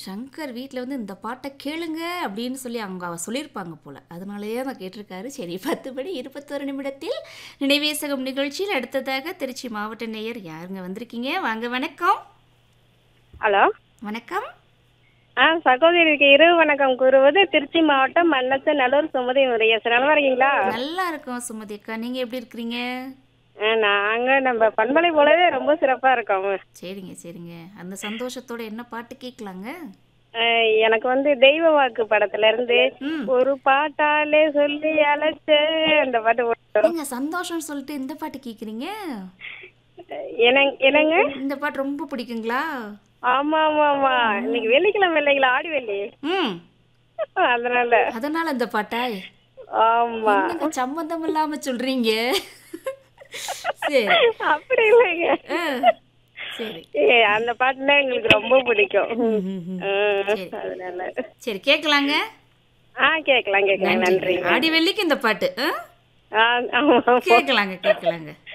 சங்கர் வீட்டில் வந்து இந்த பாட்டை கேளுங்க அப்படின்னு சொல்லி அவங்க அவ சொல்லியிருப்பாங்க போல அதனாலேயே தான் கேட்டிருக்காரு சரி பத்து மணி இருபத்தொரு நிமிடத்தில் நினைவேசகம் நிகழ்ச்சியில் அடுத்ததாக திருச்சி மாவட்ட நேயர் யாருங்க வந்திருக்கீங்க வாங்க வணக்கம் ஹலோ வணக்கம் ஆ சகோதரிக்கு இரவு வணக்கம் கூறுவது திருச்சி மாவட்டம் மன்னத்து நல்லூர் சுமதி முருகேசன் நல்லா இருக்கீங்களா நல்லா இருக்கோம் சுமதி அக்கா நீங்கள் எப்படி இருக்கிறீங்க ஆ, நாங்க நம்ம பண்பலை போலவே ரொம்ப சிறப்பா இருக்கோம் சரிங்க சரிங்க அந்த சந்தோஷத்தோட என்ன பாட்டு கேட்கலாங்க ஆ, எனக்கு வந்து தெய்வ வாக்கு படத்துல இருந்து ம் ஒரு பாட்டாலே சொல்லி அழைச்ச அந்த பாட்டு போட்டோம். ஏங்க சந்தோஷம்னு சொல்லிட்டு இந்த பாட்டு கேட்குறீங்க என்னங்க என்னங்க இந்த பாட்டு ரொம்ப பிடிக்குங்களா ஆமா ஆமா ஆமா இன்னைக்கு வெள்ளிக்கிழமை இல்லைங்களா ஆடி வெள்ளி ம் அதனால அதனால இந்த பாட்டா ஆமா என்னங்க சம்மந்தம் இல்லாம சொல்றீங்க சரி அப்படி இல்லைங்க ஆ, சரி ஏ அந்த பாட்டுனா எங்களுக்கு ரொம்ப பிடிக்கும் ம், ம், ம். ஆ, சரி. அதனால சரி கேட்கலாங்க ஆ கேட்கலாம் கேட்கலாம் நன்றி ஆடி வெள்ளிக்கு இந்த பாட்டு ஆ? ஆ ஆமா கேட்கலாங்க கேட்கலாங்க